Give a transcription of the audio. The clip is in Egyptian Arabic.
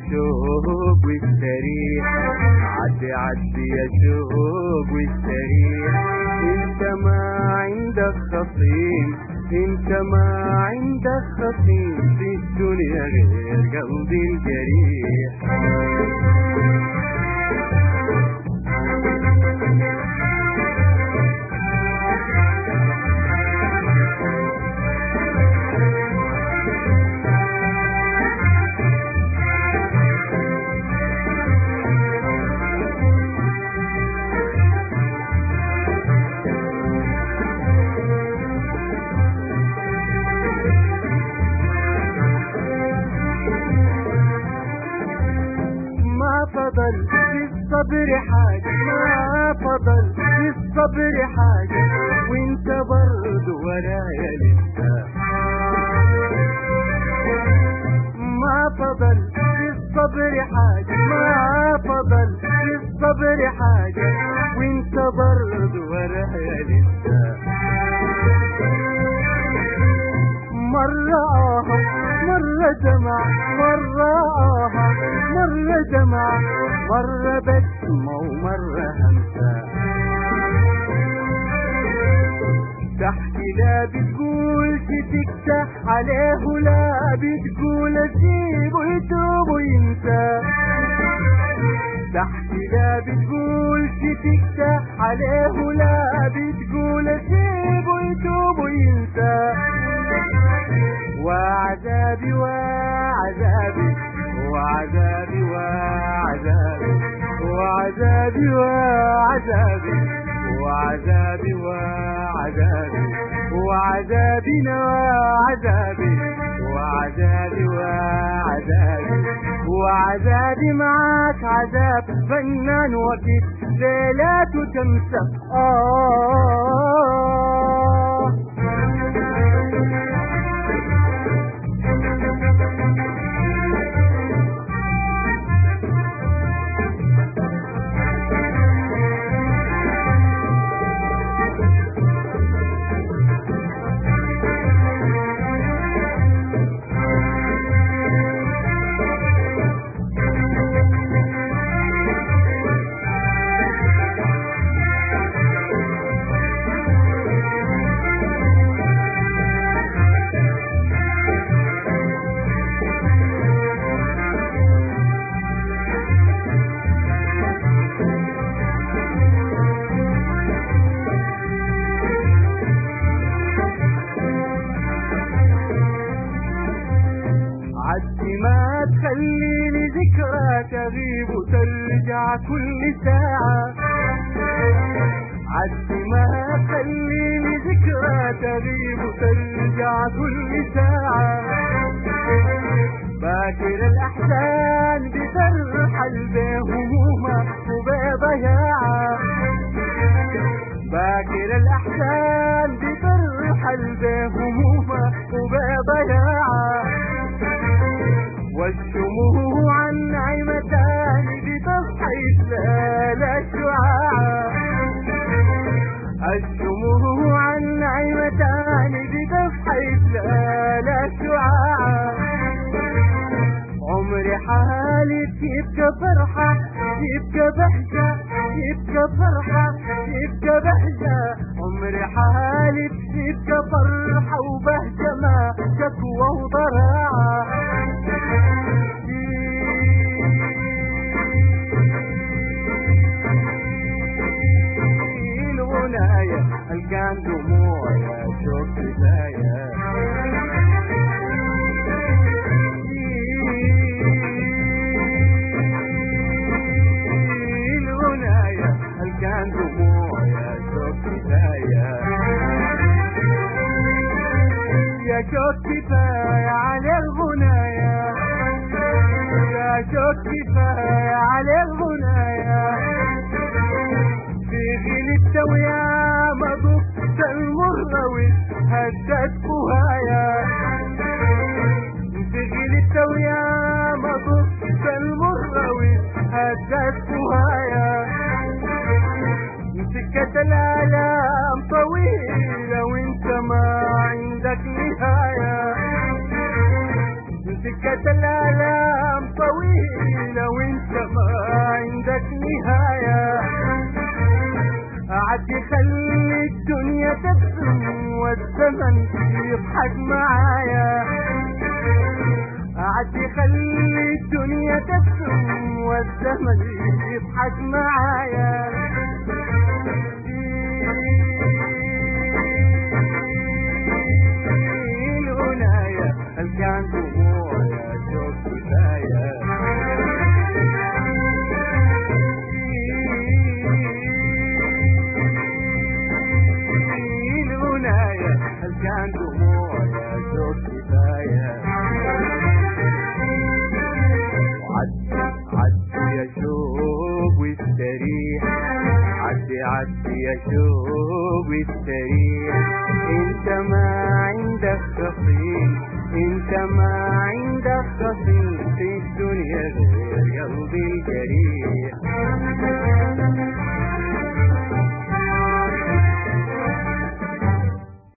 شوق واستريح عدي عدي يا شوق واستريح انت ما عندك خصيم انت ما عندك خصيم في الدنيا غير قلبي الجريح ما فضل في الصبر حاجة ما فضل في الصبر حاجة وانت برضو ورايا لسه ما فضل في الصبر حاجة ما فضل في الصبر حاجة وانت برضو ورايا لسه مرة آه مرة دمع مرة آه مرة دمع مرة بسمة ومرة همسة تحكي لا بتقول تفتح عليه لا بتقول اسيبه يتوب وينسى تحكي لا بتقول تفتح عليه لا بتقول اسيبه يتوب وينسى وعذابي وعذابي وعذابي وعذابي وعذابي وعذابي وعذابي وعذابي وعذابنا وعذابي وعذابي وعذابي وعذابي معاك عذاب فنان وكيد ليلاته تمسك آه عدي ما تخليني ذكرى تغيب وترجع كل ساعة عدي ما تخليني ذكرى تغيب وترجع كل ساعة باكر الأحزان بترحل بهمومة وبضياعة باكر الأحزان بترحل بهمومة وبضياعة والشموع عن نعمتان بتصحي لا شعاع الشموع عن نعمتان بتصحي لا شعاع عمري حالي يبقى فرحة يبقى بهجة يبقى فرحة يبقى بهجة عمري حالي يبقى فرحة وبهجة ما شكوى وضراعة الغناية الكان دموع يا شوف بداية الغناية الكان دموع يا شوف بداية يا شوف كفاية على الغناية يا شوف كفاية على الغناية في غيل التويا ما ضفت المروي هدت فهايا في غيل التويا ما ضفت المروي هدت فهايا سكة الآلام طويلة وانت ما عندك نهاية سكة الآلام طويلة لو انت ما عندك نهاية عدي خلي الدنيا تبسم والزمن يضحك معايا عدي خلي الدنيا تبسم والزمن يضحك معايا الغناية هل كان دموع يا شوق كفاية الغناية هل كان دموع يا شوق كفاية عدي عدي يا شوق واستريح عدي عدي يا شوق واستريح انت ما عندك خصيم انت ما عندك خصيم في الدنيا غير قلبي الجريح